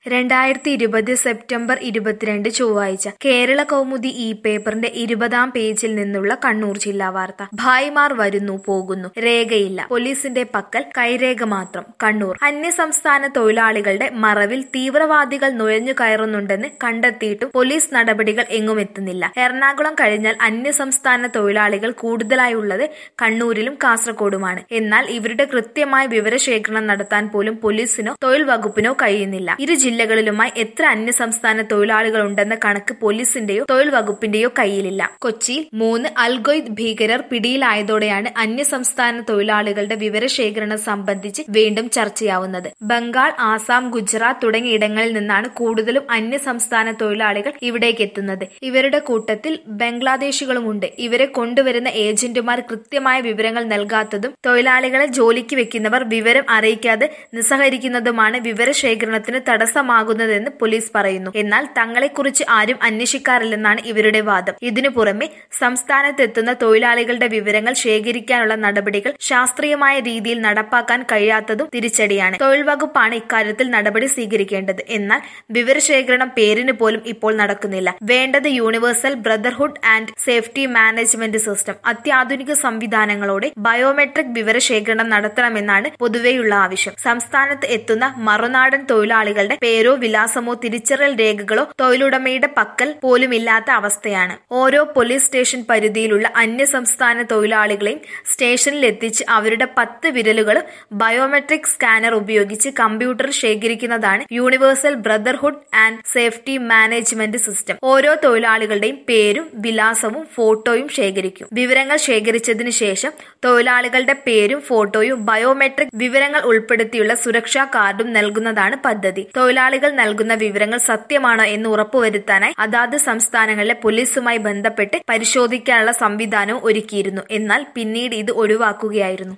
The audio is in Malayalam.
രണ്ടായിരത്തി ഇരുപത് സെപ്റ്റംബർ ഇരുപത്തിരണ്ട് ചൊവ്വാഴ്ച കേരള കൗമുദി ഈ പേപ്പറിന്റെ ഇരുപതാം പേജിൽ നിന്നുള്ള കണ്ണൂർ ജില്ലാ വാർത്ത ഭായിമാർ വരുന്നു പോകുന്നു രേഖയില്ല പോലീസിന്റെ പക്കൽ കൈരേഖ മാത്രം കണ്ണൂർ അന്യസംസ്ഥാന തൊഴിലാളികളുടെ മറവിൽ തീവ്രവാദികൾ നുഴഞ്ഞു കയറുന്നുണ്ടെന്ന് കണ്ടെത്തിയിട്ടും പോലീസ് നടപടികൾ എങ്ങും എത്തുന്നില്ല എറണാകുളം കഴിഞ്ഞാൽ അന്യസംസ്ഥാന തൊഴിലാളികൾ കൂടുതലായുള്ളത് കണ്ണൂരിലും കാസർഗോഡുമാണ് എന്നാൽ ഇവരുടെ കൃത്യമായ വിവരശേഖരണം നടത്താൻ പോലും പോലീസിനോ തൊഴിൽ വകുപ്പിനോ കഴിയുന്നില്ല ഇരു ജില്ലകളിലുമായി എത്ര അന്യസംസ്ഥാന തൊഴിലാളികൾ ഉണ്ടെന്ന കണക്ക് പോലീസിന്റെയോ തൊഴിൽ വകുപ്പിന്റെയോ കയ്യിലില്ല കൊച്ചിയിൽ മൂന്ന് അൽഗൊയ്ദ് ഭീകരർ പിടിയിലായതോടെയാണ് അന്യസംസ്ഥാന തൊഴിലാളികളുടെ വിവരശേഖരണം സംബന്ധിച്ച് വീണ്ടും ചർച്ചയാവുന്നത് ബംഗാൾ ആസാം ഗുജറാത്ത് തുടങ്ങിയ ഇടങ്ങളിൽ നിന്നാണ് കൂടുതലും അന്യസംസ്ഥാന തൊഴിലാളികൾ ഇവിടേക്ക് എത്തുന്നത് ഇവരുടെ കൂട്ടത്തിൽ ബംഗ്ലാദേശികളുമുണ്ട് ഇവരെ കൊണ്ടുവരുന്ന ഏജന്റുമാർ കൃത്യമായ വിവരങ്ങൾ നൽകാത്തതും തൊഴിലാളികളെ ജോലിക്ക് വെക്കുന്നവർ വിവരം അറിയിക്കാതെ നിസ്സഹരിക്കുന്നതുമാണ് വിവരശേഖരണത്തിന് തടസ്സമാകുന്നതെന്ന് പോലീസ് പറയുന്നു എന്നാൽ തങ്ങളെക്കുറിച്ച് ആരും അന്വേഷിക്കാറില്ലെന്നാണ് ഇവരുടെ വാദം ഇതിനു പുറമെ സംസ്ഥാനത്തെത്തുന്ന തൊഴിലാളികളുടെ വിവരങ്ങൾ ശേഖരിക്കാനുള്ള നടപടികൾ ശാസ്ത്രീയമായ രീതിയിൽ നടപ്പാക്കാൻ കഴിയാത്തതും തിരിച്ചടിയാണ് തൊഴിൽ വകുപ്പാണ് ഇക്കാര്യത്തിൽ നടപടി സ്വീകരിക്കേണ്ടത് എന്നാൽ വിവരശേഖരണം പേരിന് പോലും ഇപ്പോൾ നടക്കുന്നില്ല വേണ്ടത് universal brotherhood and safety management system അത്യാധുനിക സംവിധാനങ്ങളോടെ ബയോമെട്രിക് വിവരശേഖരണം നടത്തണമെന്നാണ് പൊതുവെയുള്ള ആവശ്യം സംസ്ഥാനത്ത് എത്തുന്ന മറുനാടൻ തൊഴിലാളികളുടെ പേരോ വിലാസമോ തിരിച്ചറിയൽ രേഖകളോ തൊഴിലുടമയുടെ പക്കൽ പോലുമില്ലാത്ത അവസ്ഥയാണ് ഓരോ പോലീസ് സ്റ്റേഷൻ പരിധിയിലുള്ള അന്യസംസ്ഥാന തൊഴിലാളികളെയും സ്റ്റേഷനിൽ എത്തിച്ച് അവരുടെ പത്ത് വിരലുകളും ബയോമെട്രിക് സ്കാനർ ഉപയോഗിച്ച് കമ്പ്യൂട്ടറിൽ ശേഖരിക്കുന്നതാണ് universal brotherhood and safety management system ഓരോ തൊഴിലാളികളുടെയും പേരും വിലാസവും ഫോട്ടോയും ശേഖരിക്കും വിവരങ്ങൾ ശേഖരിച്ചതിന് ശേഷം തൊഴിലാളികളുടെ പേരും ഫോട്ടോയും ബയോമെട്രിക് വിവരങ്ങൾ ഉൾപ്പെടുത്തിയുള്ള സുരക്ഷാ കാർഡും നൽകുന്നതാണ് പദ്ധതി തൊഴിലാളികൾ നൽകുന്ന വിവരങ്ങൾ സത്യമാണോ എന്ന് ഉറപ്പുവരുത്താനായി അതാത് സംസ്ഥാനങ്ങളിലെ പോലീസുമായി ബന്ധപ്പെട്ട് പരിശോധിക്കാനുള്ള സംവിധാനവും ഒരുക്കിയിരുന്നു എന്നാൽ പിന്നീട് ഇത് ഒഴിവാക്കുകയായിരുന്നു